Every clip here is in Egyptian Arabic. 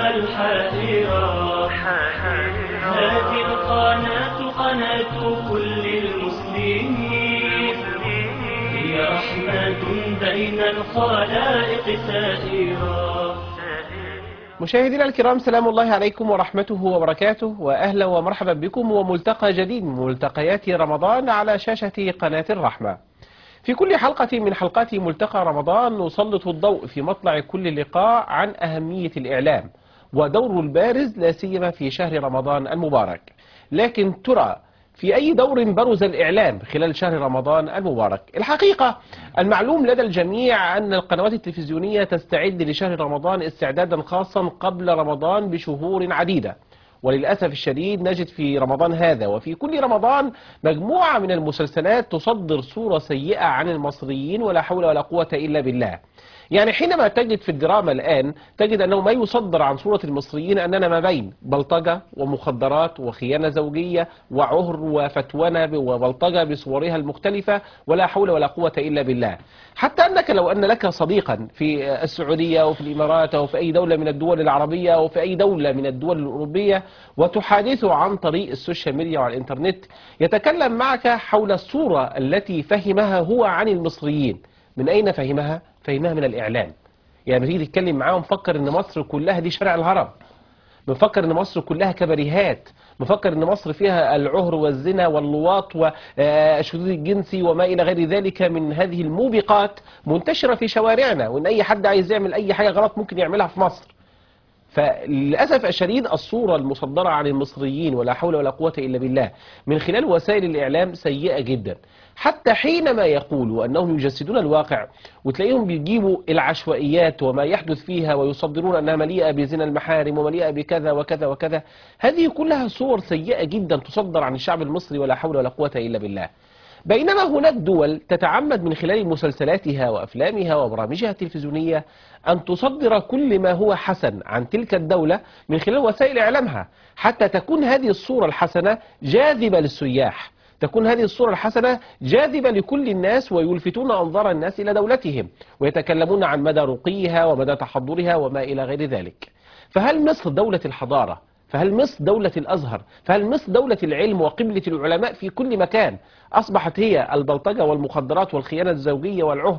الحائرة هذه القناة قناة كل المسلمين هي رحمة بين الخلائق سائرة مشاهدينا الكرام سلام الله عليكم ورحمته وبركاته وأهلا ومرحبا بكم وملتقى جديد من ملتقيات رمضان على شاشة قناة الرحمة في كل حلقة من حلقات ملتقى رمضان نسلط الضوء في مطلع كل لقاء عن أهمية الإعلام ودوره البارز لا سيما في شهر رمضان المبارك لكن ترى في أي دور برز الإعلام خلال شهر رمضان المبارك الحقيقة المعلوم لدى الجميع أن القنوات التلفزيونية تستعد لشهر رمضان استعدادا خاصا قبل رمضان بشهور عديدة وللأسف الشديد نجد في رمضان هذا وفي كل رمضان مجموعة من المسلسلات تصدر صورة سيئة عن المصريين ولا حول ولا قوة إلا بالله يعني حينما تجد في الدراما الآن تجد أنه ما يصدر عن صورة المصريين أننا ما بين بلطجة ومخدرات وخيانة زوجية وعهر وفتونة وبلطجة بصورها المختلفة ولا حول ولا قوة إلا بالله حتى أنك لو أن لك صديقا في السعودية أو في الإمارات أو في أي دولة من الدول العربية أو في أي دولة من الدول الأوروبية وتحادثه عن طريق السوشيال ميديا والإنترنت يتكلم معك حول الصورة التي فهمها هو عن المصريين من أين فهمها؟ فهمها من الإعلام يعني بتيجي تتكلم معاه مفكر ان مصر كلها دي شارع الهرم مفكر ان مصر كلها كباريهات مفكر ان مصر فيها العهر والزنا واللواط والشذوذ الجنسي وما الى غير ذلك من هذه الموبقات منتشره في شوارعنا وان اي حد عايز يعمل اي حاجه غلط ممكن يعملها في مصر فللأسف الشديد الصورة المصدرة عن المصريين ولا حول ولا قوة إلا بالله من خلال وسائل الإعلام سيئة جدا حتى حينما يقولوا أنهم يجسدون الواقع وتلاقيهم بيجيبوا العشوائيات وما يحدث فيها ويصدرون أنها مليئة بزنا المحارم ومليئة بكذا وكذا وكذا هذه كلها صور سيئة جدا تصدر عن الشعب المصري ولا حول ولا قوة إلا بالله بينما هناك دول تتعمد من خلال مسلسلاتها وأفلامها وبرامجها التلفزيونية أن تصدر كل ما هو حسن عن تلك الدولة من خلال وسائل إعلامها حتى تكون هذه الصورة الحسنة جاذبة للسياح تكون هذه الصورة الحسنة جاذبة لكل الناس ويلفتون أنظار الناس إلى دولتهم ويتكلمون عن مدى رقيها ومدى تحضرها وما إلى غير ذلك فهل مصر دولة الحضارة فهل مصر دولة الأزهر فهل مصر دولة العلم وقبلة العلماء في كل مكان أصبحت هي البلطجة والمخدرات والخيانة الزوجية والعهر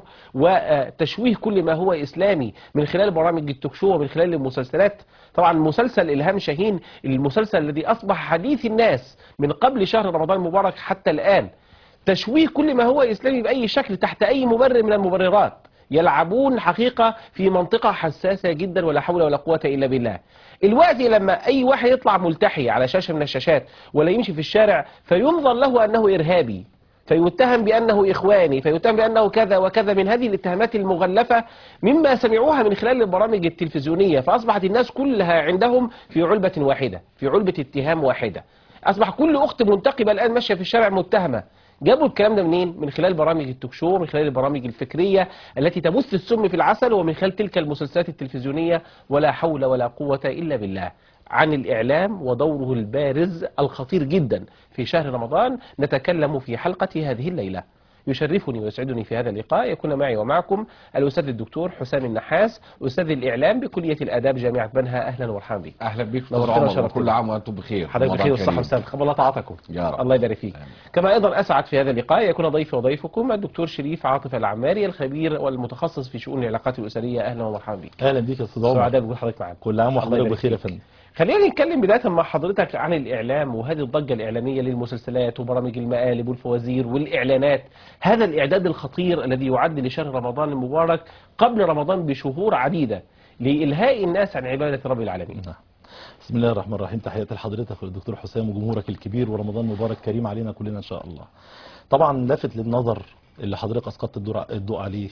وتشويه كل ما هو إسلامي من خلال برامج التوكشو ومن خلال المسلسلات طبعا مسلسل إلهام شاهين المسلسل الذي أصبح حديث الناس من قبل شهر رمضان المبارك حتى الآن تشويه كل ما هو إسلامي بأي شكل تحت أي مبرر من المبررات يلعبون حقيقة في منطقة حساسة جدا ولا حول ولا قوة إلا بالله الوقت لما أي واحد يطلع ملتحي على شاشة من الشاشات ولا يمشي في الشارع فينظر له أنه إرهابي فيتهم بأنه إخواني فيتهم بأنه كذا وكذا من هذه الاتهامات المغلفة مما سمعوها من خلال البرامج التلفزيونية فأصبحت الناس كلها عندهم في علبة واحدة في علبة اتهام واحدة أصبح كل أخت منتقبة الآن ماشية في الشارع متهمة جابوا الكلام ده منين؟ من خلال برامج التوكشو من خلال البرامج الفكرية التي تبث السم في العسل ومن خلال تلك المسلسلات التلفزيونية ولا حول ولا قوة إلا بالله عن الإعلام ودوره البارز الخطير جدا في شهر رمضان نتكلم في حلقة هذه الليلة يشرفني ويسعدني في هذا اللقاء يكون معي ومعكم الأستاذ الدكتور حسام النحاس أستاذ الإعلام بكلية الآداب جامعة بنها أهلا ومرحبا بك اهلا بك نورتنا دكتور عمر وشرفتنا. وكل عام وانتم بخير حضرتك بخير رمضان والصحة كريم. والسلامة خبر الله طاعتكم يا رب. الله يبارك فيك آمين. كما أيضا أسعد في هذا اللقاء يكون ضيفي وضيفكم الدكتور شريف عاطف العماري الخبير والمتخصص في شؤون العلاقات الأسرية أهلا ومرحبا بك اهلا بيك يا استاذ عمر سعداء بوجود حضرتك معنا كل عام الله وحضرتك يبارك بخير يا فيك. فندم خلينا نتكلم بداية مع حضرتك عن الإعلام وهذه الضجة الإعلامية للمسلسلات وبرامج المقالب والفوازير والإعلانات هذا الإعداد الخطير الذي يعد لشهر رمضان المبارك قبل رمضان بشهور عديدة لإلهاء الناس عن عبادة رب العالمين بسم الله الرحمن الرحيم تحياتي لحضرتك وللدكتور حسام وجمهورك الكبير ورمضان مبارك كريم علينا كلنا ان شاء الله طبعا لافت للنظر اللي حضرتك اسقطت الدور- الضوء عليه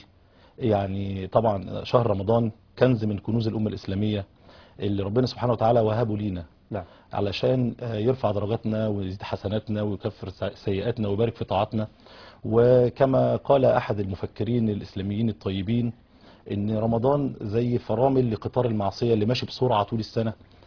يعني طبعا شهر رمضان كنز من كنوز الامه الاسلاميه اللي ربنا سبحانه وتعالى وهبه لينا نعم علشان آه، يرفع درجاتنا ويزيد حسناتنا ويكفر سي- سيئاتنا ويبارك في طاعاتنا وكما قال أحد المفكرين الإسلاميين الطيبين إن رمضان زي فرامل لقطار المعصية اللي ماشي بسرعة طول السنة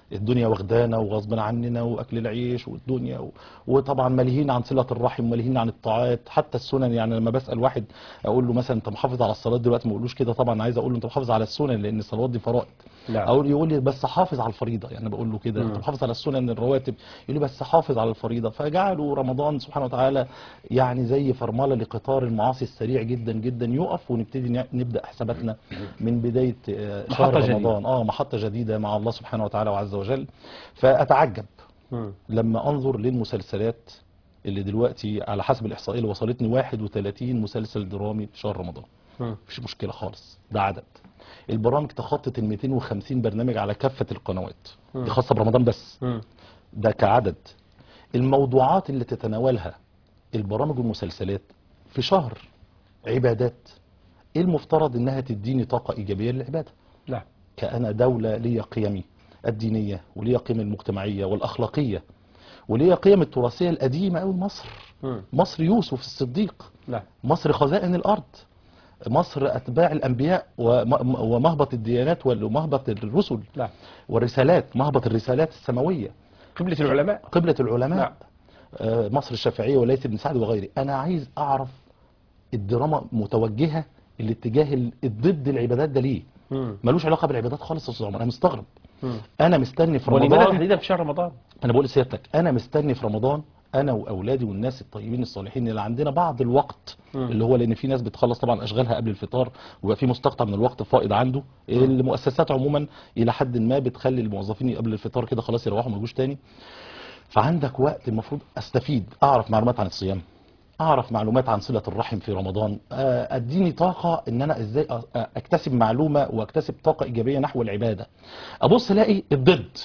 الدنيا واخدانا وغصب عننا واكل العيش والدنيا و... وطبعا ملهين عن صله الرحم وملهين عن الطاعات حتى السنن يعني لما بسال واحد اقول له مثلا انت محافظ على الصلاه دلوقتي ما اقولوش كده طبعا عايز اقول له انت محافظ على السنن لان الصلوات دي فرائض نعم. اقول يقول لي بس حافظ على الفريضه يعني بقول له كده انت محافظ على السنن الرواتب يقول لي بس حافظ على الفريضه فجعلوا رمضان سبحانه وتعالى يعني زي فرمله لقطار المعاصي السريع جدا جدا يقف ونبتدي ن- نبدا حساباتنا من بدايه آه، محطة شهر جديدة. رمضان اه محطه جديده مع الله سبحانه وتعالى وعز وجل فاتعجب مم. لما انظر للمسلسلات اللي دلوقتي على حسب الاحصائيه اللي وصلتني 31 مسلسل درامي في شهر رمضان مم. مفيش مشكله خالص ده عدد البرامج تخطت ال 250 برنامج على كافه القنوات دي خاصه برمضان بس مم. ده كعدد الموضوعات اللي تتناولها البرامج والمسلسلات في شهر عبادات ايه المفترض انها تديني طاقه ايجابيه للعباده نعم كأنا دولة ليا قيمي الدينية وليا قيم المجتمعية والأخلاقية وليا قيم التراثية القديمة أوي مصر مم. مصر يوسف الصديق نعم مصر خزائن الأرض مصر أتباع الأنبياء وم- ومهبط الديانات ومهبط الرسل نعم والرسالات مهبط الرسالات السماوية قبلة العلماء قبلة العلماء نعم. آه، مصر الشافعية وليث بن سعد وغيره أنا عايز أعرف الدراما متوجهة الاتجاه ال- ضد العبادات ده ليه مم. ملوش علاقة بالعبادات خالص يا أستاذ عمر أنا مستغرب مم. انا مستني في ولماذا رمضان تحديدا في شهر رمضان انا بقول لسيادتك انا مستني في رمضان انا واولادي والناس الطيبين الصالحين اللي عندنا بعض الوقت مم. اللي هو لان في ناس بتخلص طبعا اشغالها قبل الفطار ويبقى في مستقطع من الوقت فائض عنده المؤسسات عموما الى حد ما بتخلي الموظفين قبل الفطار كده خلاص يروحوا ما يجوش تاني فعندك وقت المفروض استفيد اعرف معلومات عن الصيام اعرف معلومات عن صله الرحم في رمضان آه، اديني طاقه ان انا ازاي أ- اكتسب معلومه واكتسب طاقه ايجابيه نحو العباده ابص الاقي الضد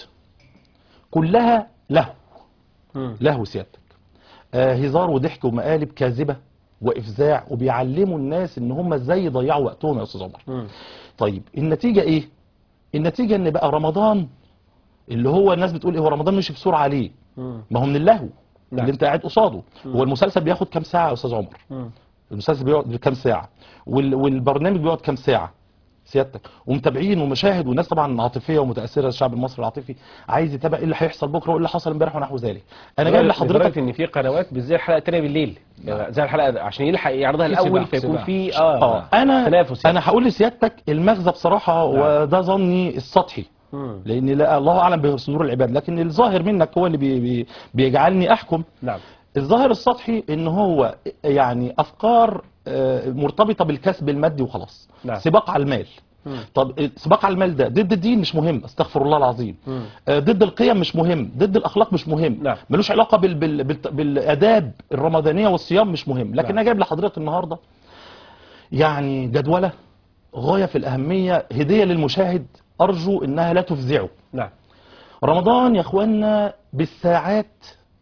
كلها لهو مم. لهو سيادتك آه هزار وضحك ومقالب كاذبه وافزاع وبيعلموا الناس ان هم ازاي يضيعوا وقتهم يا استاذ عمر مم. طيب النتيجه ايه النتيجه ان بقى رمضان اللي هو الناس بتقول ايه هو رمضان مشي بسرعه ليه مم. ما هو من اللهو نعم. اللي انت قاعد قصاده هو المسلسل بياخد كام ساعه يا استاذ عمر مم. المسلسل بيقعد كام ساعه وال... والبرنامج بيقعد كام ساعه سيادتك ومتابعين ومشاهد والناس طبعا عاطفيه ومتاثره الشعب المصري العاطفي عايز يتابع ايه اللي هيحصل بكره وايه اللي حصل امبارح ونحو ذلك انا جاي لحضرتك لدرجة ان في قنوات بتذيع الحلقه الثانيه بالليل يعني زي الحلقه عشان يلحق يعرضها في الاول سباق- فيكون سباق. في اه اه انا تنافس يعني. انا هقول لسيادتك المغزى بصراحه وده ظني السطحي مم. لان لا الله اعلم بصدور العباد لكن الظاهر منك هو اللي بي بي بيجعلني احكم نعم الظاهر السطحي ان هو يعني افكار آه، مرتبطه بالكسب المادي وخلاص نعم. سباق على المال مم. طب سباق على المال ده ضد الدين مش مهم استغفر الله العظيم مم. آه، ضد القيم مش مهم ضد الاخلاق مش مهم نعم. ملوش علاقه بال بال بال بالاداب الرمضانيه والصيام مش مهم لكن نعم. انا جايب لحضرتك النهارده يعني جدوله غايه في الاهميه هديه للمشاهد ارجو انها لا تفزعه نعم رمضان يا اخوانا بالساعات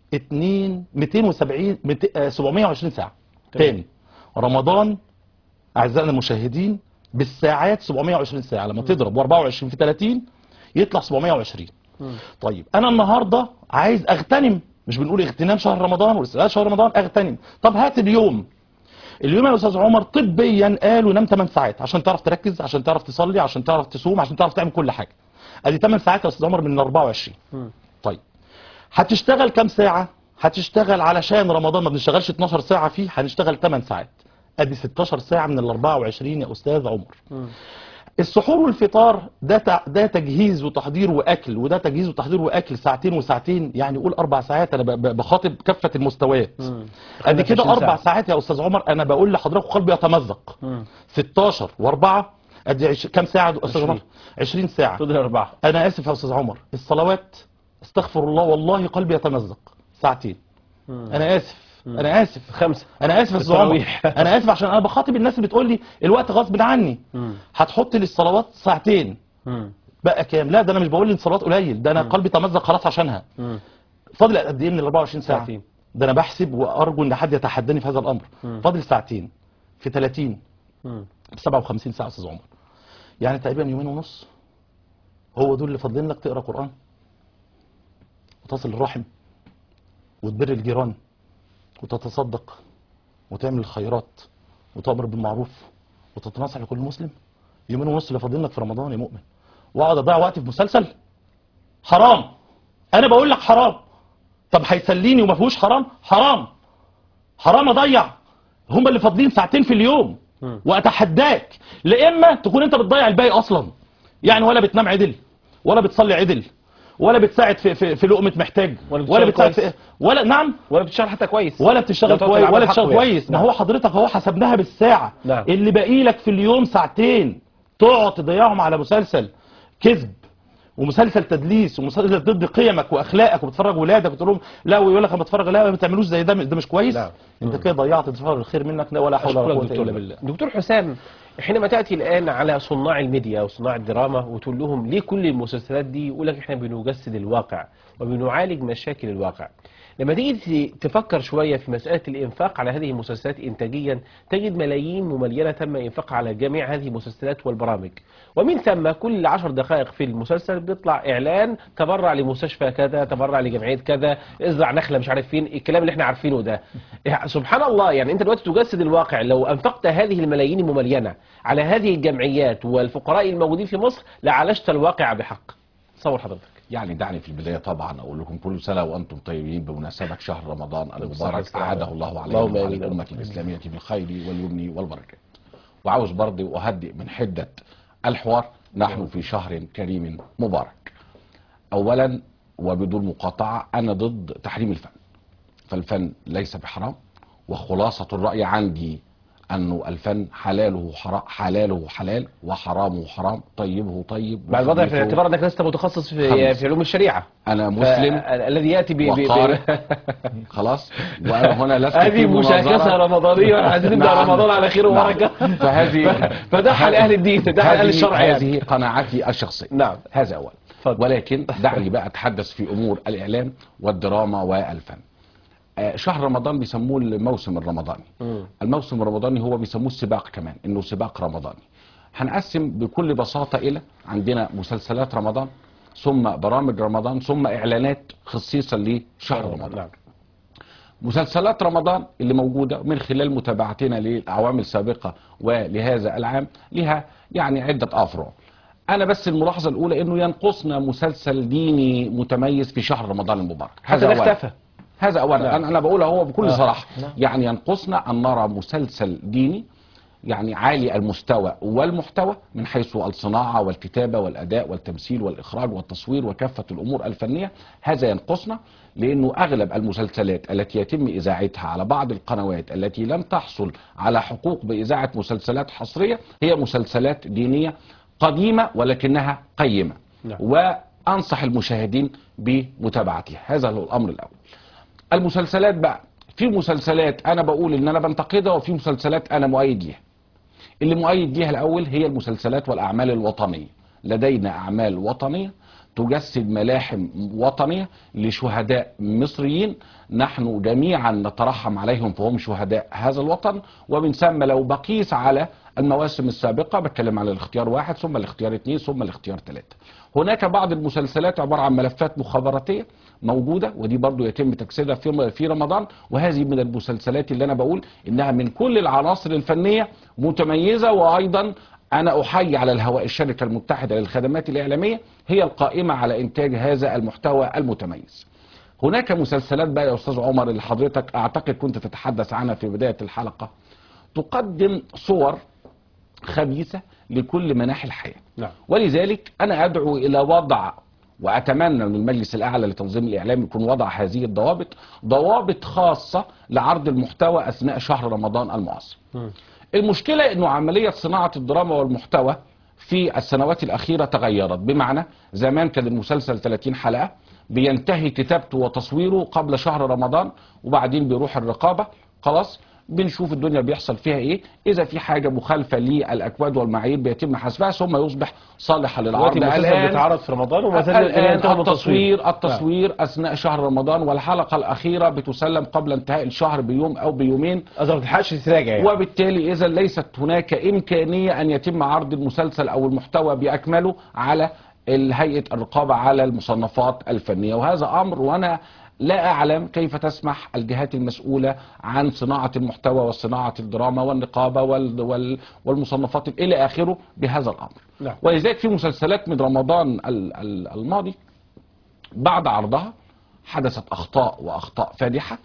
2 270 200 آه، 720 ساعه تمام. تاني رمضان اعزائنا المشاهدين بالساعات 720 ساعه لما تضرب 24 في 30 يطلع 720 مم. طيب انا النهارده عايز اغتنم مش بنقول اغتنام شهر رمضان والاستعداد شهر رمضان اغتنم طب هات اليوم اليوم يا استاذ عمر طبيا قالوا نام 8 ساعات عشان تعرف تركز عشان تعرف تصلي عشان تعرف تصوم عشان تعرف تعمل كل حاجه ادي 8 ساعات يا استاذ عمر من ال 24 مم. طيب هتشتغل كام ساعه هتشتغل علشان رمضان ما بنشتغلش 12 ساعه فيه هنشتغل 8 ساعات ادي 16 ساعه من ال 24 يا استاذ عمر مم. السحور والفطار ده تع- ده تجهيز وتحضير واكل وده تجهيز وتحضير واكل ساعتين وساعتين يعني قول اربع ساعات انا ب- ب- بخاطب كافه المستويات مم. ادي كده 25 اربع ساعة. ساعات يا استاذ عمر انا بقول لحضرتك قلبي يتمزق مم. 16 و4 ادي عش... كام ساعه يا استاذ 20. عمر 20 ساعه تضرب أربعة انا اسف يا استاذ عمر الصلوات استغفر الله والله قلبي يتمزق ساعتين مم. انا اسف انا اسف خمسة انا اسف يا استاذ عمر التراويح. انا اسف عشان انا بخاطب الناس اللي بتقول لي الوقت غصب عني مم. هتحط لي الصلوات ساعتين مم. بقى كام لا ده انا مش بقول لي الصلوات قليل ده انا قلبي تمزق خلاص عشانها مم. فاضل قد ايه من ال 24 ساعه ساعتين. ده انا بحسب وارجو ان حد يتحداني في هذا الامر مم. فاضل ساعتين في 30 مم. ب 57 ساعه يا استاذ عمر يعني تقريبا يومين ونص هو دول اللي فاضلين لك تقرا قران وتصل الرحم وتبر الجيران وتتصدق وتعمل الخيرات وتأمر بالمعروف وتتنصح لكل مسلم يومين ونص اللي فاضلين لك في رمضان يا مؤمن واقعد اضيع وقتي في مسلسل حرام انا بقول لك حرام طب هيسليني وما فيهوش حرام حرام حرام اضيع هم اللي فاضلين ساعتين في اليوم مم. واتحداك لا اما تكون انت بتضيع الباقي اصلا يعني ولا بتنام عدل ولا بتصلي عدل ولا بتساعد في في, في لقمه محتاج ولا ولا بتشتغل بتساعد في كويس. ولا نعم ولا بتشتغل حتى كويس ولا لا بتشتغل تعطي كويس العمل ولا حقه بتشتغل يعني. كويس ما نعم. هو حضرتك اهو حسبناها بالساعه نعم. اللي باقي لك في اليوم ساعتين تقعد تضيعهم على مسلسل كذب ومسلسل تدليس ومسلسل ضد قيمك واخلاقك وبتفرج ولادك وتقول لهم لا ويقول لك انا بتفرج لا ما تعملوش زي ده ده مش كويس نعم. انت كده ضيعت انتصار الخير منك لا ولا حول ولا أشكرك قوه دكتور الا بالله دكتور حسام حينما تأتي الآن على صناع الميديا وصناع الدراما وتقول لهم ليه كل المسلسلات دي يقول لك احنا بنجسد الواقع وبنعالج مشاكل الواقع لما تيجي تفكر شوية في مسألة الإنفاق على هذه المسلسلات إنتاجيا تجد ملايين مملينة تم إنفاقها على جميع هذه المسلسلات والبرامج ومن ثم كل عشر دقائق في المسلسل بيطلع إعلان تبرع لمستشفى كذا تبرع لجمعية كذا ازرع نخلة مش عارف فين الكلام اللي احنا عارفينه ده سبحان الله يعني انت دلوقتي تجسد الواقع لو انفقت هذه الملايين المملينة على هذه الجمعيات والفقراء الموجودين في مصر لعالجت الواقع بحق تصور حضرتك يعني دعني في البداية طبعا أقول لكم كل سنة وأنتم طيبين بمناسبة شهر رمضان بالصحة المبارك والسلامة. أعاده الله علينا اللهم وعلى آمين. الأمة الإسلامية بالخير واليمن والبركات وعاوز برضه أهدئ من حدة الحوار نحن في شهر كريم مبارك أولا وبدون مقاطعة أنا ضد تحريم الفن فالفن ليس بحرام وخلاصة الرأي عندي أنه الفن حلاله حرام حلاله حلال وحرامه حرام طيبه طيب بعد الوضع في وخبيثه- الاعتبار انك لست متخصص في, خمس. في علوم الشريعة أنا مسلم ف- الذي يأتي ب- ب- ب- وقارئ خلاص وانا هنا لست هذه في مشاكسة مناظرة. رمضانية عايزين نبدأ نعم. رمضان على خير نعم. وبركة فهذه فده حال أهل الدين ده حال أهل هذه- الشرع يعني هذه قناعتي الشخصية نعم هذا أول اتفضل. ولكن دعني بقى أتحدث في أمور الإعلام والدراما والفن آه، شهر رمضان بيسموه الموسم الرمضاني مم. الموسم الرمضاني هو بيسموه السباق كمان انه سباق رمضاني هنقسم بكل بساطة الى عندنا مسلسلات رمضان ثم برامج رمضان ثم اعلانات خصيصا لشهر رمضان نعم مسلسلات رمضان اللي موجودة من خلال متابعتنا للأعوام السابقة ولهذا العام لها يعني عدة أفرع أنا بس الملاحظة الأولى أنه ينقصنا مسلسل ديني متميز في شهر رمضان المبارك حتى ده أولا. اختفى هذا أولا نعم. أنا أنا بقولها هو بكل آه. صراحة نعم. يعني ينقصنا أن نرى مسلسل ديني يعني عالي المستوى والمحتوى من حيث الصناعة والكتابة والأداء والتمثيل والإخراج والتصوير وكافة الأمور الفنية هذا ينقصنا لأنه أغلب المسلسلات التي يتم إذاعتها على بعض القنوات التي لم تحصل على حقوق بإذاعة مسلسلات حصرية هي مسلسلات دينية قديمة ولكنها قيمة نعم. وأنصح المشاهدين بمتابعتها هذا هو الأمر الأول المسلسلات بقى في مسلسلات انا بقول ان انا بنتقدها وفي مسلسلات انا مؤيد ليها اللي مؤيد ليها الاول هي المسلسلات والاعمال الوطنيه لدينا اعمال وطنيه تجسد ملاحم وطنيه لشهداء مصريين نحن جميعا نترحم عليهم فهم شهداء هذا الوطن ومن ثم لو بقيس على المواسم السابقة بتكلم على الاختيار واحد ثم الاختيار اثنين ثم الاختيار ثلاثة هناك بعض المسلسلات عبارة عن ملفات مخابراتية موجودة ودي برضو يتم تجسيدها في في رمضان وهذه من المسلسلات اللي أنا بقول إنها من كل العناصر الفنية متميزة وأيضا أنا أحيي على الهواء الشركة المتحدة للخدمات الإعلامية هي القائمة على إنتاج هذا المحتوى المتميز هناك مسلسلات بقى يا أستاذ عمر اللي حضرتك أعتقد كنت تتحدث عنها في بداية الحلقة تقدم صور خبيثة لكل مناحي الحياة نعم ولذلك أنا أدعو إلى وضع وأتمنى من المجلس الأعلى لتنظيم الإعلام يكون وضع هذه الضوابط ضوابط خاصة لعرض المحتوى أثناء شهر رمضان المعاصر مم. المشكلة أنه عملية صناعة الدراما والمحتوى في السنوات الأخيرة تغيرت بمعنى زمان كان المسلسل 30 حلقة بينتهي كتابته وتصويره قبل شهر رمضان وبعدين بيروح الرقابة خلاص بنشوف الدنيا بيحصل فيها ايه اذا في حاجه مخالفه للاكواد والمعايير بيتم حسبها ثم يصبح صالحا للعرض دلوقتي المسلسل بيتعرض في رمضان وما زال الآن ينتهي من التصوير التصوير أثناء شهر رمضان والحلقة الأخيرة بتسلم قبل انتهاء الشهر بيوم أو بيومين أصلا ما تلحقش تراجع يعني وبالتالي إذا ليست هناك إمكانية أن يتم عرض المسلسل أو المحتوى بأكمله على هيئة الرقابة على المصنفات الفنية وهذا أمر وأنا لا أعلم كيف تسمح الجهات المسؤولة عن صناعة المحتوى وصناعة الدراما والنقابة وال وال والمصنفات إلى آخره بهذا الأمر نعم. ولذلك في مسلسلات من رمضان ال- ال- الماضي بعد عرضها حدثت اخطاء واخطاء فادحه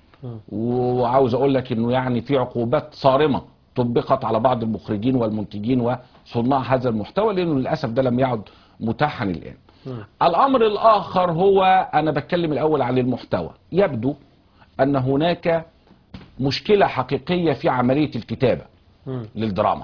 وعاوز اقول لك انه يعني في عقوبات صارمه طبقت على بعض المخرجين والمنتجين وصناع هذا المحتوى لانه للاسف ده لم يعد متاحا الان. الامر الاخر هو انا بتكلم الاول عن المحتوى يبدو ان هناك مشكله حقيقيه في عمليه الكتابه للدراما.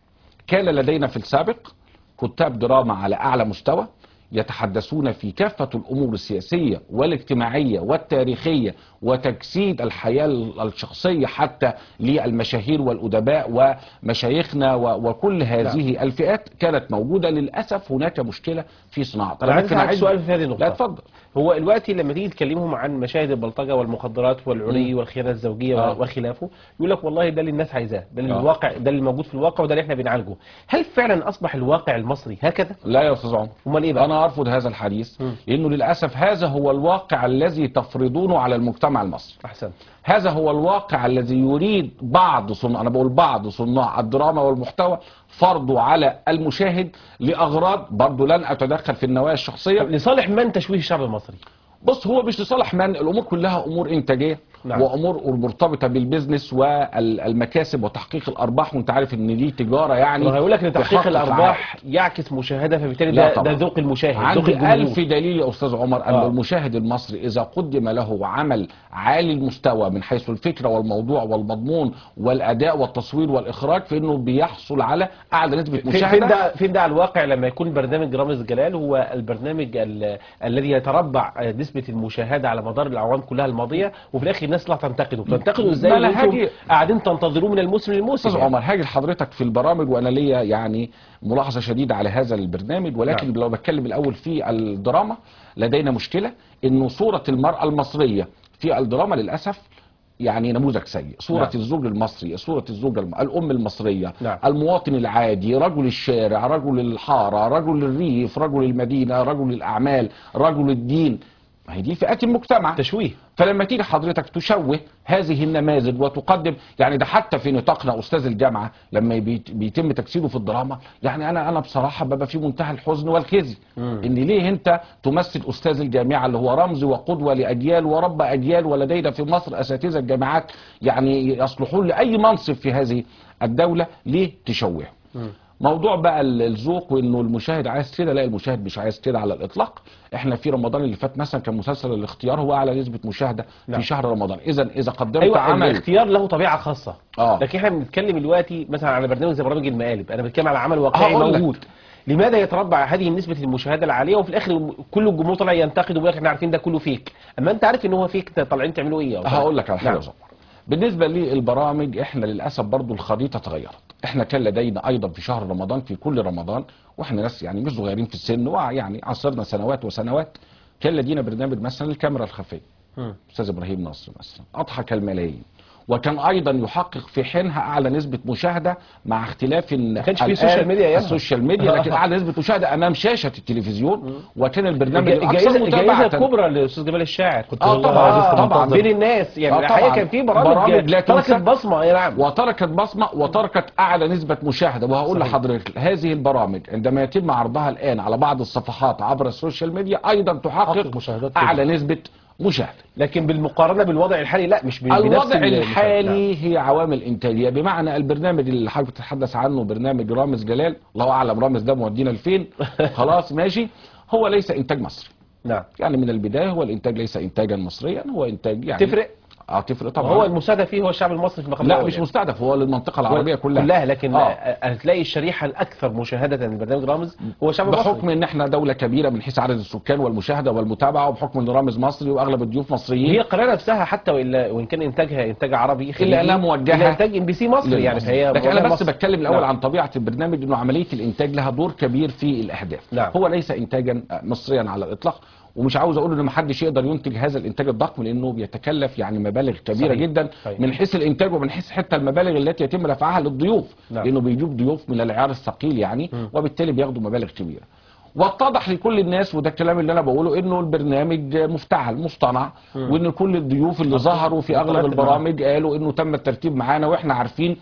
كان لدينا في السابق كتاب دراما على اعلى مستوى يتحدثون في كافة الأمور السياسية والاجتماعية والتاريخية وتجسيد الحياة الشخصية حتى للمشاهير والأدباء ومشايخنا و- وكل هذه الفئات كانت موجودة للأسف هناك مشكلة في صناعة أنا عايز ممكن أسألك أعد- سؤال في هذه النقطة لا اتفضل هو دلوقتي لما تيجي تكلمهم عن مشاهد البلطجه والمخدرات والعري والخيانه الزوجيه آه. وخلافه يقول لك والله ده اللي الناس عايزاه ده اللي آه. الواقع ده اللي موجود في الواقع وده اللي احنا بنعالجه هل فعلا اصبح الواقع المصري هكذا لا يا أستاذ عمر امال ايه بقى أنا أرفض هذا الحديث مم. لأنه للأسف هذا هو الواقع الذي تفرضونه على المجتمع المصري احسن هذا هو الواقع الذي يريد بعض صناع انا بقول بعض صناع الدراما والمحتوى فرضه على المشاهد لاغراض برضه لن اتدخل في النوايا الشخصيه طب لصالح من تشويه الشعب المصري بص هو مش لصالح من الامور كلها امور انتاجيه نعم. وامور مرتبطه بالبزنس والمكاسب وتحقيق الارباح وانت عارف ان دي تجاره يعني وهيقول لك ان تحقيق تحقق الارباح يعكس مشاهده فبالتالي لا ده, طبعا. ده ذوق المشاهد ذوق عندي الجمهور ألف دليل يا أستاذ عمر أن آه. المشاهد المصري إذا قدم له عمل عالي المستوى من حيث الفكرة والموضوع والمضمون والأداء والتصوير والإخراج فإنه بيحصل على أعلى نسبة في- فين مشاهدة ده فين ده على الواقع لما يكون برنامج رامز جلال هو البرنامج ال- الذي يتربع نسبه المشاهده على مدار الاعوام كلها الماضيه وفي الاخر الناس تطلع تنتقده تنتقدوا ازاي ما أنا وانتم هاجي- قاعدين تنتظروا من الموسم للموسم أستاذ يعني. عمر هاجي لحضرتك في البرامج وأنا ليا يعني ملاحظة شديدة على هذا البرنامج ولكن نعم. لو بتكلم الأول في الدراما لدينا مشكلة إنه صورة المرأة المصرية في الدراما للأسف يعني نموذج سيء صورة نعم. الزوج المصري صورة الزوجة الم... الأم المصرية نعم. المواطن العادي رجل الشارع رجل الحارة رجل الريف رجل المدينة رجل الأعمال رجل الدين ما هي دي فئات المجتمع تشويه فلما تيجي حضرتك تشوه هذه النماذج وتقدم يعني ده حتى في نطاقنا استاذ الجامعه لما بيت- بيتم تجسيده في الدراما يعني انا انا بصراحه ببقى في منتهى الحزن والخزي ان ليه انت تمثل استاذ الجامعه اللي هو رمز وقدوه لاجيال ورب اجيال ولدينا في مصر اساتذه الجامعات يعني يصلحون لاي منصب في هذه الدوله ليه تشوهه موضوع بقى ال- الذوق وانه المشاهد عايز كده لا المشاهد مش عايز كده على الاطلاق احنا في رمضان اللي فات مثلا كان مسلسل الاختيار هو اعلى نسبه مشاهده نعم. في شهر رمضان اذا اذا قدمت ايوه عمل الاختيار له طبيعه خاصه اه لكن احنا بنتكلم دلوقتي مثلا على برنامج زي برامج المقالب انا بتكلم على عمل واقعي هقول لك. موجود لماذا يتربع هذه نسبة المشاهدة العالية وفي الآخر كل الجمهور طلع ينتقد ويقول لك احنا عارفين ده كله فيك، أما أنت عارف إن هو فيك طالعين تعملوا إيه؟ أو هقول لك على حاجه نعم. يا زمر. بالنسبه للبرامج احنا للاسف برضو الخريطه اتغيرت احنا كان لدينا ايضا في شهر رمضان في كل رمضان واحنا ناس يعني مش صغيرين في السن ويعني عصرنا سنوات وسنوات كان لدينا برنامج مثلا الكاميرا الخفيه مم. استاذ ابراهيم نصر مثلا اضحك الملايين وكان ايضا يحقق في حينها اعلى نسبه مشاهده مع اختلاف ان ما كانش في الآن سوشيال ميديا أيامها. السوشيال ميديا لكن اعلى نسبه مشاهده امام شاشه التلفزيون وكان البرنامج الج- الاكثر الجائزة الجائزة متابعه الكبرى للأستاذ جمال الشاعر كنت آه والله طبعاً، لسه طبعاً. منتظر. بين الناس يعني آه الحقيقة طبعاً. كان في برامج, برامج لا تركت تنسى. بصمة يا نعم وتركت بصمة وتركت أعلى نسبة مشاهدة وهقول صحيح. لحضرتك هذه البرامج عندما يتم عرضها الآن على بعض الصفحات عبر السوشيال ميديا أيضا تحقق تحقق مشاهدات أعلى نسبة مشاهدة لكن بالمقارنة بالوضع الحالي لا مش بنفس الوضع ال- نعم. الحالي هي عوامل إنتاجية بمعنى البرنامج اللي حضرتك بتتحدث عنه برنامج رامز جلال الله أعلم رامز ده مودينا لفين خلاص ماشي هو ليس إنتاج مصري نعم يعني من البداية هو الإنتاج ليس إنتاجا مصريا هو إنتاج يعني تفرق اه تفرق طبعا هو المستهدف فيه هو الشعب المصري في المقام لا الأول مش يعني. مستهدف هو للمنطقة العربية كلها كلها لكن آه. آه. هتلاقي الشريحة الأكثر مشاهدة للبرنامج رامز هو الشعب المصري بحكم ان احنا دولة كبيرة من حيث عدد السكان والمشاهدة والمتابعة وبحكم ان رامز مصري واغلب الضيوف هي مصريين القناة نفسها حتى وإلا وإن كان إنتاجها إنتاج عربي خليجي إنها موجهة إلا إنتاج إم بي سي مصري يعني فهي لكن انا موجهة بس مصر. بتكلم الاول نعم. عن طبيعة البرنامج انه عملية الانتاج لها دور كبير في الاهداف نعم. هو ليس انتاجا مصريا على الاطلاق ومش عاوز اقول ان محدش يقدر ينتج هذا الانتاج الضخم لانه بيتكلف يعني مبالغ كبيره صحيح. جدا صحيح. من حيث الانتاج ومن حيث حتى المبالغ التي يتم دفعها للضيوف نعم. لانه بيجيب ضيوف من العيار الثقيل يعني وبالتالي بياخدوا مبالغ كبيره واتضح لكل الناس وده الكلام اللي انا بقوله انه البرنامج مفتعل مصطنع وان كل الضيوف اللي ظهروا في اغلب مترتب البرامج قالوا انه تم الترتيب معانا واحنا عارفين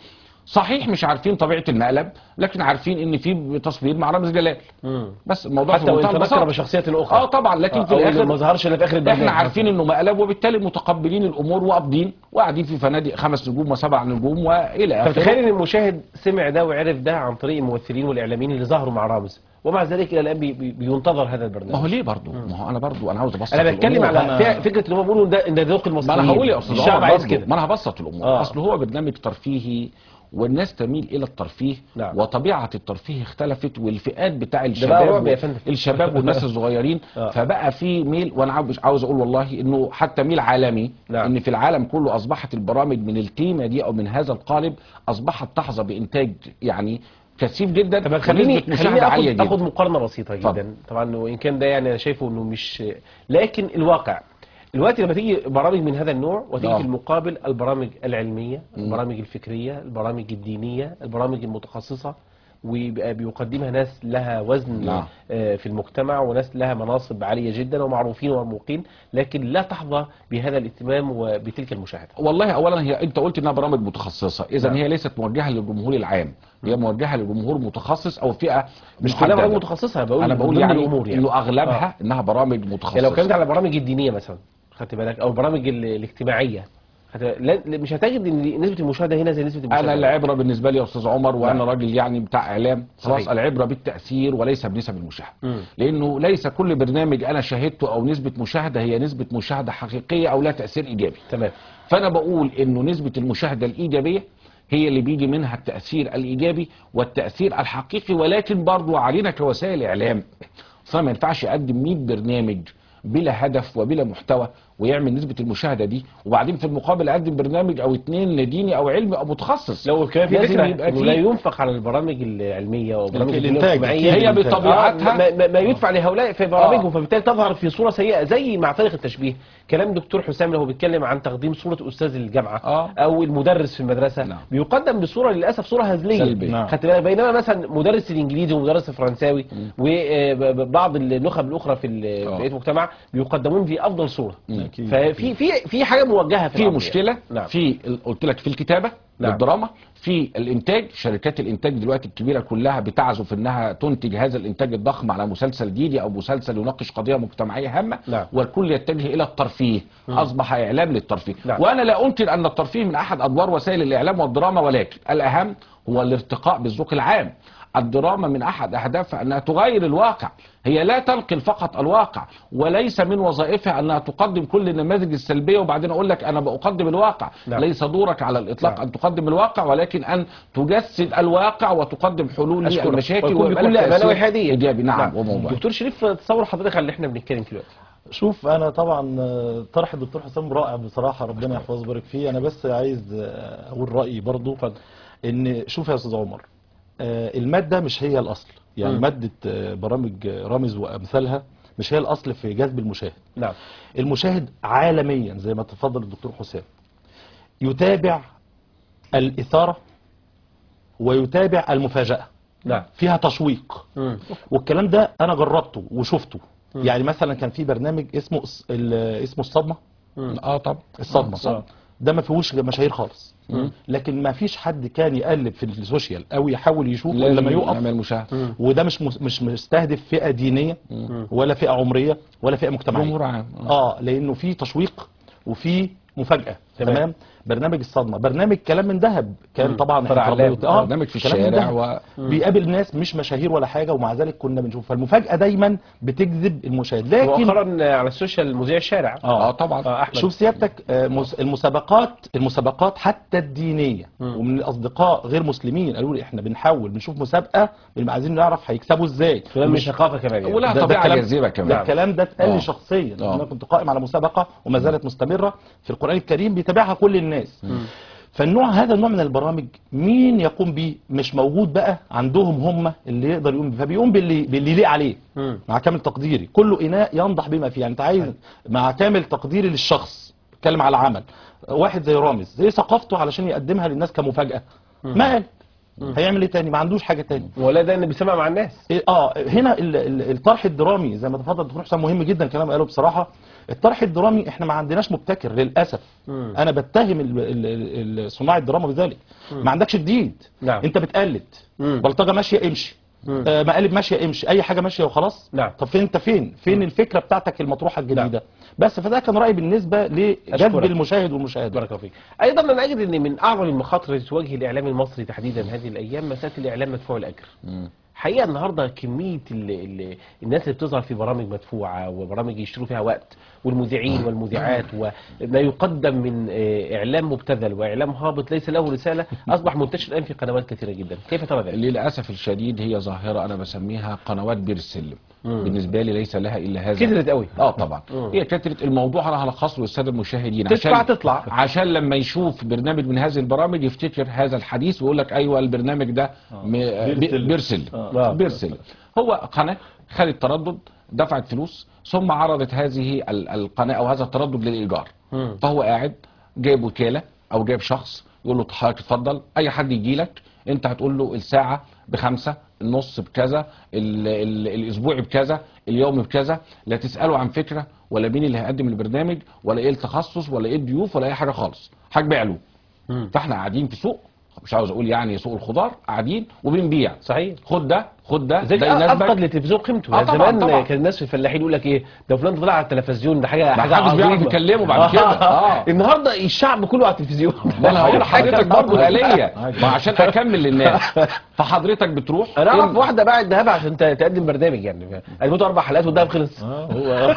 صحيح مش عارفين طبيعه المقلب لكن عارفين ان في تصوير مع رامز جلال مم. بس الموضوع حتى في وان منتهى تنكر البساطة. بشخصيه اخرى اه طبعا لكن في أو إنه الاخر ما ظهرش الا في اخر البرنامج احنا عارفين انه مقلب وبالتالي متقبلين الامور وقابضين وقاعدين في فنادق خمس نجوم وسبع نجوم والى طب تخيل اخره ان المشاهد سمع ده وعرف ده عن طريق الممثلين والاعلاميين اللي ظهروا مع رامز ومع ذلك الى الان بي بي بينتظر هذا ما البرنامج هو ليه برضه ما هو انا برضه انا عاوز ابسط انا بتكلم الأمور. على أنا- فيها- فكره ان هم بيقولوا ده ان ده ذوق ما المصريين انا هقول يا استاذ الشعب عمر عايز برضه كده ما انا هبسط الامور آه. اصل هو برنامج ترفيهي والناس تميل الى الترفيه نعم. وطبيعه الترفيه اختلفت والفئات بتاع بقى الشباب رعب يا فندم. الشباب والناس الصغيرين آه. فبقى في ميل وانا عاوز عاوز اقول والله انه حتى ميل عالمي نعم. ان في العالم كله اصبحت البرامج من التيمه دي او من هذا القالب اصبحت تحظى بانتاج يعني كثيف جدا طب خليني ونسبة خليني مشاهدة عالية اخد جدا اخد مقارنه بسيطه اتفضل. جدا طبعا وان كان ده يعني انا شايفه انه مش لكن الواقع الوقت لما تيجي برامج من هذا النوع وتيجي آه. في المقابل البرامج العلميه البرامج الفكريه البرامج الدينيه البرامج المتخصصه ويبقى بيقدمها ناس لها وزن نعم. آه، في المجتمع وناس لها مناصب عاليه جدا ومعروفين ومرموقين لكن لا تحظى بهذا الاهتمام وبتلك المشاهده والله اولا هي انت قلت انها برامج متخصصه اذا نعم. هي ليست موجهه للجمهور العام هي موجهه للجمهور متخصص او فئه مش كلها برامج محددة. متخصصه بقول انا من بقول ضمن يعني الامور يعني انه اغلبها آه. انها برامج متخصصه يعني لو كانت على البرامج الدينيه مثلا خدت بالك او البرامج ال- الاجتماعيه خدت بالك؟ لا- لا- مش هتجد ان نسبه المشاهده هنا زي نسبه المشاهده انا العبره بالنسبه لي يا استاذ عمر وانا نعم. راجل يعني بتاع اعلام خلاص صحيح. العبره بالتاثير وليس بنسب المشاهده مم. لانه ليس كل برنامج انا شاهدته او نسبه مشاهده هي نسبه مشاهده حقيقيه او لا تاثير ايجابي تمام فانا بقول انه نسبه المشاهده الايجابيه هي اللي بيجي منها التاثير الايجابي والتاثير الحقيقي ولكن برضو علينا كوسائل اعلام فما ينفعش اقدم 100 برنامج بلا هدف وبلا محتوى ويعمل نسبه المشاهده دي وبعدين في المقابل اقدم برنامج او اتنين لديني او علمي او متخصص لو كمان في لازم فكره يبقى انه في- لا ينفق على البرامج العلميه وبرامج الإنتاج. الاجتماعيه هي الإنتاج. بطبيعتها- آه، ما, ما, ما يدفع لهؤلاء في برامجهم آه. فبالتالي تظهر في صوره سيئه زي مع فريق التشبيه كلام دكتور حسام اللي هو بيتكلم عن تقديم صوره استاذ الجامعه آه. او المدرس في المدرسه نعم. بيقدم بصوره للاسف صوره هزليه سلبية. نعم. خدت بالك بينما مثلا مدرس الانجليزي ومدرس الفرنساوي وبعض النخب الاخرى في ال- آه. في المجتمع بيقدمون في افضل صوره أكيد. ففي في في حاجه موجهه في في الأمر مشكله يعني. نعم في ال- قلت لك في الكتابه نعم. للدراما في الانتاج شركات الانتاج دلوقتي الكبيره كلها بتعزف انها تنتج هذا الانتاج الضخم على مسلسل ديني او مسلسل يناقش قضيه مجتمعيه هامه نعم. والكل يتجه الى الترفيه اصبح اعلام للترفيه نعم. وانا لا انكر ان الترفيه من احد ادوار وسائل الاعلام والدراما ولكن الاهم هو الارتقاء بالذوق العام الدراما من احد اهدافها انها تغير الواقع هي لا تنقل فقط الواقع وليس من وظائفها انها تقدم كل النماذج السلبيه وبعدين اقول لك انا بقدم الواقع نعم. ليس دورك على الاطلاق نعم. ان تقدم الواقع ولكن ان تجسد الواقع وتقدم حلول أشكرك. للمشاكل ويكون ويبقى بكل لك امانه تأثير وحياديه ايجابي نعم وموضوعي دكتور شريف تصور حضرتك على اللي احنا بنتكلم فيه دلوقتي شوف انا طبعا آه، طرح الدكتور حسام رائع بصراحه ربنا يحفظه ويبارك فيه انا بس عايز آه، اقول رايي برضو ان شوف يا استاذ عمر آه، الماده مش هي الاصل يعني مم. ماده آه، برامج آه، رامز وامثالها مش هي الاصل في جذب المشاهد نعم المشاهد عالميا زي ما تفضل الدكتور حسام يتابع الاثاره ويتابع المفاجاه نعم فيها تشويق مم. والكلام ده انا جربته وشفته يعني مثلا كان في برنامج اسمه الص- ال- اسمه الصدمه اه طبعا الصدمه آه. ده ما فيهوش مشاهير خالص لكن ما فيش حد كان يقلب في السوشيال او يحاول يشوف الا لازم ما يقف نعمل مشاهده وده مش مس- مش مستهدف فئه دينيه ولا فئه عمريه ولا فئه مجتمعيه جمهور عام اه لانه في تشويق وفي مفاجاه تمام. تمام برنامج الصدمه برنامج كلام من ذهب كان طبعا فرع إحنا علام. اتربينا- برنامج في كلام من الشارع ذهب. و... بيقابل ناس مش مشاهير ولا حاجه ومع ذلك كنا بنشوف فالمفاجاه دايما بتجذب المشاهد لكن مؤخرا على السوشيال مذيع الشارع اه طبعا آه، احمد شوف سيادتك آه، مس- المسابقات المسابقات حتى الدينيه ومن الاصدقاء غير مسلمين قالوا لي احنا بنحاول بنشوف مسابقه بنبقى عايزين نعرف هيكسبوا ازاي كلام مش ثقافه كمان يعني. ولا ده- ده طبيعه كلام- جاذبه ده كمان الكلام ده اتقال آه. لي شخصيا آه. انا كنت قائم على مسابقه وما زالت مستمره في القران الكريم بيتابعها كل الناس فالنوع هذا النوع من البرامج مين يقوم بيه مش موجود بقى عندهم هم اللي يقدر يقوم بيه فبيقوم باللي باللي يليق عليه مم. مع كامل تقديري كل اناء ينضح بما فيه يعني انت عايز مع كامل تقديري للشخص اتكلم على عمل واحد زي رامز زي ثقافته علشان يقدمها للناس كمفاجاه ما قال هيعمل ايه تاني ما عندوش حاجه تاني ولا ده اللي بيسمع مع الناس إيه، اه هنا ال- ال- الطرح الدرامي زي ما تفضل الدكتور حسام مهم جدا كلام قاله بصراحه الطرح الدرامي احنا ما عندناش مبتكر للاسف مم. انا بتهم ال- ال- ال- صناع الدراما بذلك ما عندكش جديد نعم. انت بتقلد مم. بلطجه ماشيه امشي مم. آه مقالب ماشيه امشي اي حاجه ماشيه وخلاص نعم. طب فين انت فين فين الفكره بتاعتك المطروحه الجديده بس فده كان رايي بالنسبه لجذب أشكرك. المشاهد والمشاهده بارك الله فيك ايضا انا اجد ان من اعظم المخاطر التي تواجه الاعلام المصري تحديدا هذه الايام مساله الاعلام مدفوع الاجر حقيقه النهارده كميه ال ال الناس اللي بتظهر في برامج مدفوعه وبرامج يشتروا فيها وقت والمذيعين والمذيعات وما يقدم من آه، اعلام مبتذل واعلام هابط ليس له رساله اصبح منتشر الان في قنوات كثيره جدا كيف ترى ذلك؟ للاسف الشديد هي ظاهره انا بسميها قنوات بير السلم بالنسبه لي ليس لها الا هذا كترت قوي اه طبعا مم. هي كترت الموضوع انا هلخصه للساده المشاهدين تدفع تطلع. عشان لما يشوف برنامج من هذه البرامج يفتكر هذا الحديث ويقول لك ايوه البرنامج ده م- بيرسل. بيرسل آه. بيرسل هو قناه خدت تردد دفعت فلوس ثم عرضت هذه ال- القناه او هذا التردد للايجار مم. فهو قاعد جايب وكاله او جايب شخص يقول له حضرتك اتفضل اي حد يجي لك انت هتقول له الساعه بخمسه النص بكذا ال ال الاسبوعي بكذا اليوم بكذا لا تساله عن فكره ولا مين اللي هيقدم البرنامج ولا ايه التخصص ولا ايه الضيوف ولا اي حاجه خالص هتبيع له مم. فاحنا قاعدين في سوق مش عاوز اقول يعني سوق الخضار قاعدين وبنبيع صحيح خد ده خد ده زي ده افقد يناسبك للتلفزيون قيمته آه يعني طبعاً، زمان طبعاً. كان الناس في الفلاحين يقول لك ايه ده فلان طلع على التلفزيون ده حاجه ما حاجه حدش بيعرف عظيمة. يكلمه بعد كده. آه. النهارده الشعب كله على التلفزيون ما انا هقول لحضرتك برضه آلية ما عشان اكمل للناس فحضرتك بتروح انا اعرف إن- واحده باعت ذهب عشان ت- تقدم برنامج يعني قدمته اربع حلقات والذهب خلص اه هو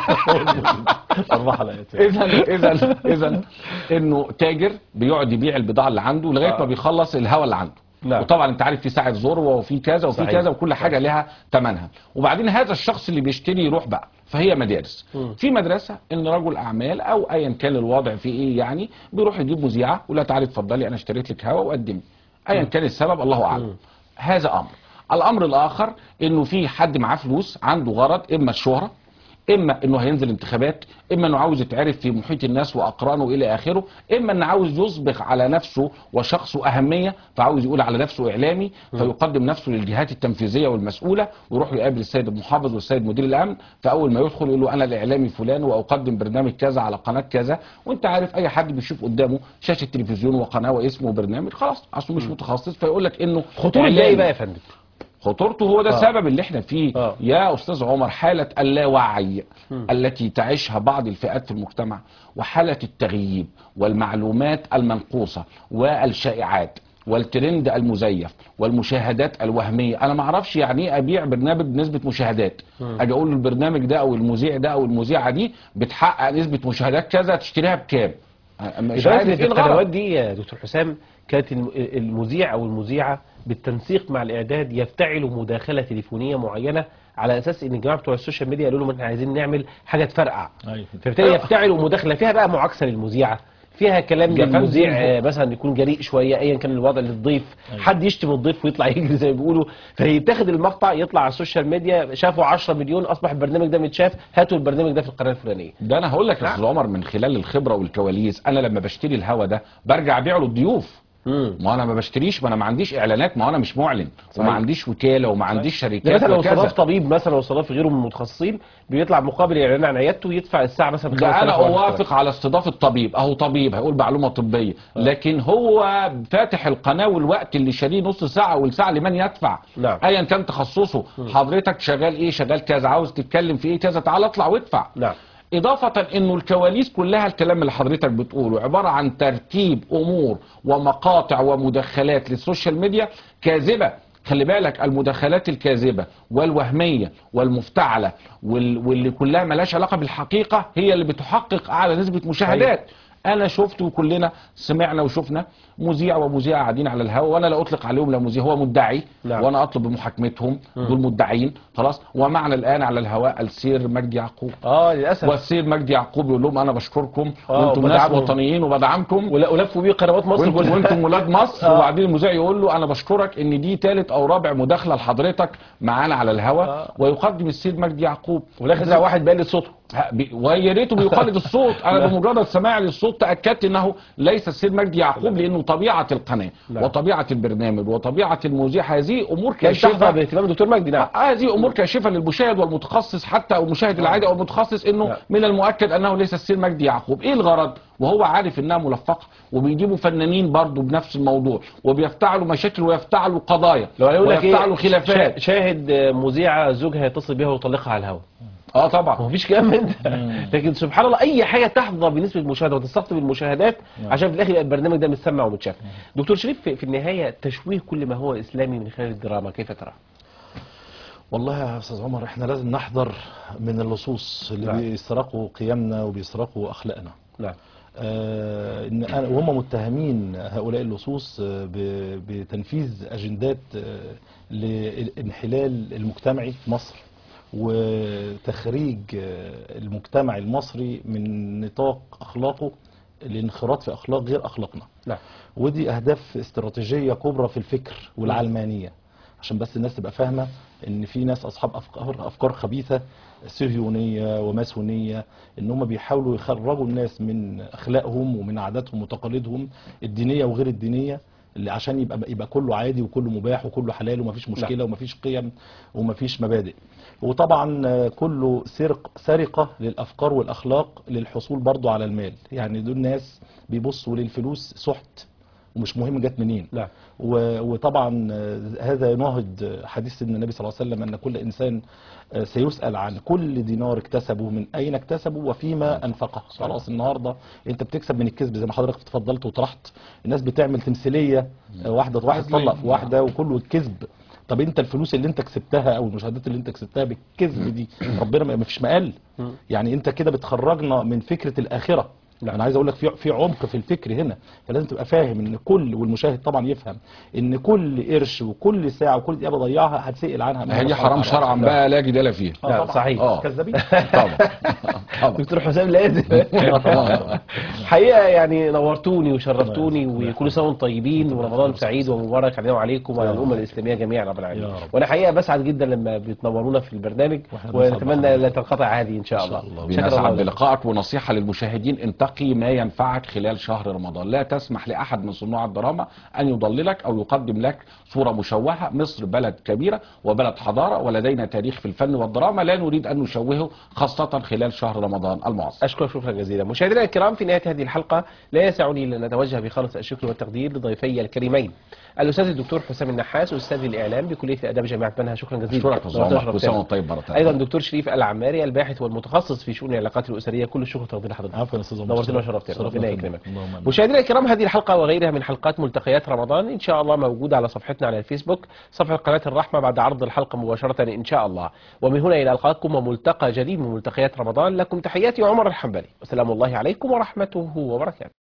اربع حلقات اذا اذا اذا انه تاجر بيقعد يبيع البضاعه اللي عنده لغايه ما بيخلص الهوا اللي عنده نعم. وطبعا انت عارف في ساعه ذروه وفي كذا وفي صحيح. كذا وكل حاجه لها ثمنها وبعدين هذا الشخص اللي بيشتري يروح بقى فهي مدارس مم. في مدرسه ان رجل اعمال او ايا كان الوضع في ايه يعني بيروح يجيب مذيعه ولا تعالي اتفضلي انا اشتريت لك هوا وقدمي ايا كان السبب الله اعلم هذا امر الامر الاخر انه في حد معاه فلوس عنده غرض اما الشهره اما انه هينزل انتخابات اما انه عاوز يتعرف في محيط الناس واقرانه الى اخره اما انه عاوز يسبق على نفسه وشخصه اهميه فعاوز يقول على نفسه اعلامي فيقدم نفسه للجهات التنفيذيه والمسؤوله ويروح يقابل السيد المحافظ والسيد مدير الامن فاول ما يدخل يقول له انا الاعلامي فلان واقدم برنامج كذا على قناه كذا وانت عارف اي حد بيشوف قدامه شاشه تلفزيون وقناه واسم وبرنامج خلاص اصله مش متخصص فيقول لك انه خطوره إعلامي. ازاي بقى يا فندم خطورته هو ده آه. السبب اللي احنا فيه آه. يا استاذ عمر حاله اللاوعي التي تعيشها بعض الفئات في المجتمع وحاله التغييب والمعلومات المنقوصه والشائعات والترند المزيف والمشاهدات الوهميه انا ما اعرفش يعني ايه ابيع برنامج بنسبه مشاهدات اجي اقول له البرنامج ده او المذيع ده او المذيعه دي بتحقق نسبه مشاهدات كذا تشتريها بكام مش لدرجه عارف ان ايه في القنوات الغرض دي يا دكتور حسام كانت الم- المذيع او المذيعه بالتنسيق مع الاعداد يفتعلوا مداخله تليفونيه معينه على اساس ان الجماعه بتوع السوشيال ميديا قالوا لهم احنا عايزين نعمل حاجه تفرقع أيوة. فبالتالي يفتعلوا مداخله فيها بقى معاكسه للمذيعه فيها كلام يا فندم، للمذيع هو- آه، مثلا يكون جريء شويه ايا كان الوضع للضيف حد يشتم الضيف ويطلع يجري زي ما بيقولوا فيتاخد المقطع يطلع على السوشيال ميديا شافوا 10 مليون اصبح البرنامج ده متشاف هاتوا البرنامج ده في القناه الفلانيه ده انا هقول لك يا استاذ عمر من خلال الخبره والكواليس انا لما بشتري الهوا ده برجع ابيعه للضيوف امم ما انا ما بشتريش ما انا ما عنديش اعلانات ما انا مش معلن وما صحيح. عنديش وكاله وما عنديش ده شركات مثلا لو وكذا. استضاف طبيب مثلا واستضاف غيره من المتخصصين بيطلع مقابل اعلان عن عيادته يدفع الساعه مثلا ب ده 5000 انا ولا 1000. اوافق على استضافه طبيب اهو طبيب هيقول معلومه طبيه لكن هو فاتح القناه والوقت اللي شاريه نص ساعه والساعه لمن يدفع نعم. ايا كان تخصصه حضرتك شغال ايه شغال كذا عاوز تتكلم في ايه كذا تعال اطلع وادفع نعم إضافة إنه الكواليس كلها الكلام اللي حضرتك بتقوله عبارة عن ترتيب أمور ومقاطع ومدخلات للسوشيال ميديا كاذبة خلي بالك المدخلات الكاذبة والوهمية والمفتعلة وال- واللي كلها ملاش علاقة بالحقيقة هي اللي بتحقق أعلى نسبة مشاهدات أنا شفت وكلنا سمعنا وشفنا مذيع ومذيعة قاعدين على الهواء وأنا لا أطلق عليهم لا مذيع هو مدعي نعم. وأنا أطلب بمحاكمتهم دول مدعين خلاص ومعنا الآن على الهواء السير مجدي يعقوب اه للاسف والسيد مجدي يعقوب يقول لهم انا بشكركم آه، وانتم ناس وبدعمهم. وطنيين وبدعمكم ولا- ولفوا بيه قنوات مصر وانتم, كلها وانتم ولاد مصر آه. وبعدين المذيع يقول له انا بشكرك ان دي ثالث او رابع مداخله لحضرتك معانا على الهواء آه. ويقدم السيد مجدي يعقوب ولا خزع واحد بيقلد صوته ها، بي- ويا ريته بيقلد الصوت انا نعم. بمجرد سماع للصوت تاكدت انه ليس السيد مجدي يعقوب نعم. لانه طبيعه القناه نعم. وطبيعه البرنامج وطبيعه المذيع هذه امور لم تحظى كاشفه باهتمام الدكتور مجدي نعم آه، هذه امور كاشفه للمشاهد والمتخصص حتى او المشاهد العادي او المتخصص انه نعم. من المؤكد انه ليس السيد مجدي يعقوب ايه الغرض وهو عارف انها ملفقه وبيجيبوا فنانين برضه بنفس الموضوع وبيفتعلوا مشاكل ويفتعلوا قضايا لو هيقول لك ويفتعلوا ايه خلافات شا- شاهد مذيعه زوجها يتصل بها ويطلقها على الهواء اه طبعا ما فيش كلام من ده لكن سبحان الله اي حاجه تحظى بنسبه مشاهده وتستقطب المشاهدات عشان في الاخر يبقى البرنامج ده متسمع ومتشاف دكتور شريف في, في النهايه تشويه كل ما هو اسلامي من خلال الدراما كيف ترى والله يا استاذ عمر احنا لازم نحذر من اللصوص اللي نعم. بيسرقوا قيمنا وبيسرقوا اخلاقنا نعم آه، ان أنا- وهم متهمين هؤلاء اللصوص آه، ب- بتنفيذ اجندات آه، للانحلال المجتمعي في مصر وتخريج آه، المجتمع المصري من نطاق اخلاقه لانخراط في اخلاق غير اخلاقنا نعم ودي اهداف استراتيجيه كبرى في الفكر والعلمانيه عشان بس الناس تبقى فاهمه ان في ناس اصحاب افكار افكار خبيثه صهيونيه وماسونيه ان هم بيحاولوا يخرجوا الناس من اخلاقهم ومن عاداتهم وتقاليدهم الدينيه وغير الدينيه اللي عشان يبقى يبقى كله عادي وكله مباح وكله حلال ومفيش مشكله ومفيش قيم ومفيش مبادئ وطبعا آه، كله سرق سرقه للافكار والاخلاق للحصول برضو على المال يعني دول ناس بيبصوا للفلوس سحت ومش مهم جت منين نعم و- وطبعا آه، هذا يناهض آه، حديث سيدنا النبي صلى الله عليه وسلم ان كل انسان آه، سيسال عن كل دينار اكتسبه من اين اكتسبه وفيما انفقه خلاص النهارده انت بتكسب من الكذب زي ما حضرتك اتفضلت وطرحت الناس بتعمل تمثيليه آه، واحده واحد طلق في واحده وكله الكذب طب انت الفلوس اللي انت كسبتها او المشاهدات اللي انت كسبتها بالكذب دي ربنا ما ما فيش مقال يعني انت كده بتخرجنا من فكره الاخره نعم. انا عايز اقول لك في في عمق في الفكر هنا فلازم تبقى فاهم ان كل والمشاهد طبعا يفهم ان كل قرش وكل ساعه وكل دقيقه بضيعها هتسال عنها من هي دي الله حرام سبحانه شرعا وتعالى. بقى لا جدال فيه آه نعم، طبعاً. صحيح. اه كذابين طبعا طبعا دكتور حسام لازم طبعا حقيقه يعني نورتوني وشرفتوني وكل سنه وانتم طيبين ورمضان سعيد ومبارك علينا وعليكم وعلى الامه الاسلاميه جميعا رب العالمين يا رب. وانا حقيقه بسعد جدا لما بتنورونا في البرنامج وإحنا بنسعد ونتمنى بحضرتك. لا تنقطع هذه ان شاء إن شاء الله الله. شكرا بنسعد الله لكم. بلقائك ونصيحة للمشاهدين انتقي ما ينفعك خلال شهر رمضان لا تسمح لأحد من صناع الدراما أن يضللك أو يقدم لك صورة مشوهة مصر بلد كبيرة وبلد حضارة ولدينا تاريخ في الفن والدراما لا نريد أن نشوهه خاصة خلال شهر رمضان المعظم أشكر شكرا جزيلا مشاهدينا الكرام في نهاية هذه الحلقة لا يسعني إلا أن أتوجه بخالص الشكر والتقدير لضيفي الكريمين الأستاذ الدكتور حسام النحاس أستاذ الإعلام بكلية الآداب جامعة منها شكرا جزيلا أشكرك يا أستاذ نورتنا عمر. كل وشرفتنا. سنة وأنت طيب مرة أيضا دكتور شريف العماري الباحث والمتخصص في شؤون العلاقات الأسرية كل الشكر والتقدير لحضرتك عفوا يا استاذ عمر. نورتنا وشرفتنا شرفنا ربنا فيك. يكرمك اللهم آمين. مشاهدينا الكرام هذه الحلقة وغيرها من حلقات ملتقيات رمضان إن شاء الله موجودة على صفحتنا على الفيسبوك صفحة قناة الرحمة بعد عرض الحلقة مباشرة إن شاء الله ومن هنا إلى ألقاكم وملتقى جديد من ملتقيات رمضان لكم تحياتي عمر الحنبلي والسلام الله عليكم ورحمته وبركاته